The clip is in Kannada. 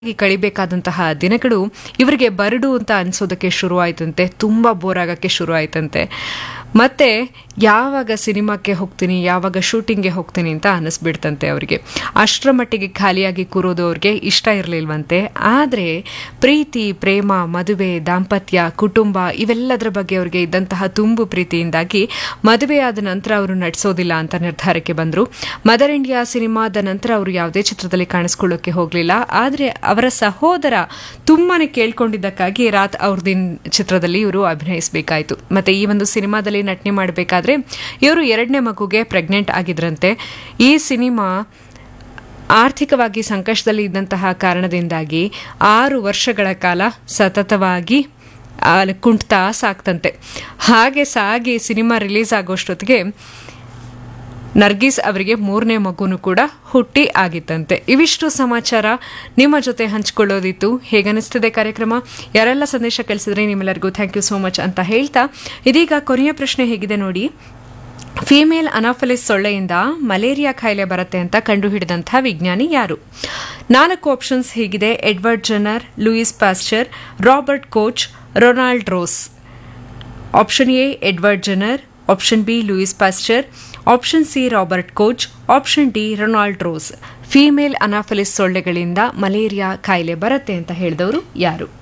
ಈ ಕಳಿಬೇಕಾದಂತಹ ದಿನಗಳು ಇವರಿಗೆ ಬರಡು ಅಂತ ಅನ್ಸೋದಕ್ಕೆ ಶುರು ಆಯ್ತಂತೆ ತುಂಬ ಬೋರ್ ಆಗಕ್ಕೆ ಶುರು ಆಯ್ತಂತೆ ಮತ್ತೆ ಯಾವಾಗ ಸಿನಿಮಾಕ್ಕೆ ಹೋಗ್ತೀನಿ ಯಾವಾಗ ಶೂಟಿಂಗ್ಗೆ ಹೋಗ್ತೀನಿ ಅಂತ ಅನಿಸ್ಬಿಡ್ತಂತೆ ಅವರಿಗೆ ಅಷ್ಟರ ಮಟ್ಟಿಗೆ ಖಾಲಿಯಾಗಿ ಕೂರೋದು ಅವ್ರಿಗೆ ಇಷ್ಟ ಇರಲಿಲ್ವಂತೆ ಆದರೆ ಪ್ರೀತಿ ಪ್ರೇಮ ಮದುವೆ ದಾಂಪತ್ಯ ಕುಟುಂಬ ಇವೆಲ್ಲದರ ಬಗ್ಗೆ ಅವರಿಗೆ ಇದ್ದಂತಹ ತುಂಬು ಪ್ರೀತಿಯಿಂದಾಗಿ ಮದುವೆಯಾದ ನಂತರ ಅವರು ನಟಿಸೋದಿಲ್ಲ ಅಂತ ನಿರ್ಧಾರಕ್ಕೆ ಬಂದರು ಮದರ್ ಇಂಡಿಯಾ ಸಿನಿಮಾದ ನಂತರ ಅವರು ಯಾವುದೇ ಚಿತ್ರದಲ್ಲಿ ಕಾಣಿಸ್ಕೊಳ್ಳೋಕೆ ಹೋಗಲಿಲ್ಲ ಆದರೆ ಅವರ ಸಹೋದರ ತುಂಬಾನೇ ಕೇಳ್ಕೊಂಡಿದ್ದಕ್ಕಾಗಿ ರಾತ್ ಅವ್ರದಿನ್ ಚಿತ್ರದಲ್ಲಿ ಇವರು ಅಭಿನಯಿಸಬೇಕಾಯಿತು ಮತ್ತೆ ಈ ಒಂದು ಸಿನಿಮಾದಲ್ಲಿ ನಟನೆ ಮಾಡಬೇಕಾದ್ರೆ ಇವರು ಎರಡನೇ ಮಗುಗೆ ಪ್ರೆಗ್ನೆಂಟ್ ಆಗಿದ್ರಂತೆ ಈ ಸಿನಿಮಾ ಆರ್ಥಿಕವಾಗಿ ಸಂಕಷ್ಟದಲ್ಲಿ ಇದ್ದಂತಹ ಕಾರಣದಿಂದಾಗಿ ಆರು ವರ್ಷಗಳ ಕಾಲ ಸತತವಾಗಿ ಆ, ಕುಂಟ್ತಾ ಸಾಕ್ತಂತೆ ಹಾಗೆ ಸಾಗಿ ಸಿನಿಮಾ ರಿಲೀಸ್ ಆಗೋಷ್ಟೊತ್ತಿಗೆ ನರ್ಗೀಸ್ ಅವರಿಗೆ ಮೂರನೇ ಮಗುನು ಕೂಡ ಹುಟ್ಟಿ ಆಗಿತ್ತಂತೆ ಇವಿಷ್ಟು ಸಮಾಚಾರ ನಿಮ್ಮ ಜೊತೆ ಹಂಚಿಕೊಳ್ಳೋದಿತ್ತು ಹೇಗನಿಸ್ತಿದೆ ಕಾರ್ಯಕ್ರಮ ಯಾರೆಲ್ಲ ಸಂದೇಶ ಕಳಿಸಿದ್ರೆ ನಿಮ್ಮೆಲ್ಲರಿಗೂ ಥ್ಯಾಂಕ್ ಯು ಸೋ ಮಚ್ ಅಂತ ಹೇಳ್ತಾ ಇದೀಗ ಕೊನೆಯ ಪ್ರಶ್ನೆ ಹೇಗಿದೆ ನೋಡಿ ಫಿಮೇಲ್ ಅನಾಫಲಿಸ್ ಸೊಳ್ಳೆಯಿಂದ ಮಲೇರಿಯಾ ಕಾಯಿಲೆ ಬರುತ್ತೆ ಅಂತ ಕಂಡುಹಿಡಿದಂಥ ವಿಜ್ಞಾನಿ ಯಾರು ನಾಲ್ಕು ಆಪ್ಷನ್ಸ್ ಹೇಗಿದೆ Edward Jenner Louis Pasteur Robert Koch Ronald Ross option A Edward Jenner option B Louis Pasteur option C Robert Koch option D Ronald Ross female Anopheles ಸೊಳ್ಳೆಗಳಿಂದ ಮಲೇರಿಯಾ ಕಾಯಿಲೆ ಬರುತ್ತೆ ಅಂತ ಹೇಳಿದವರು ಯಾರು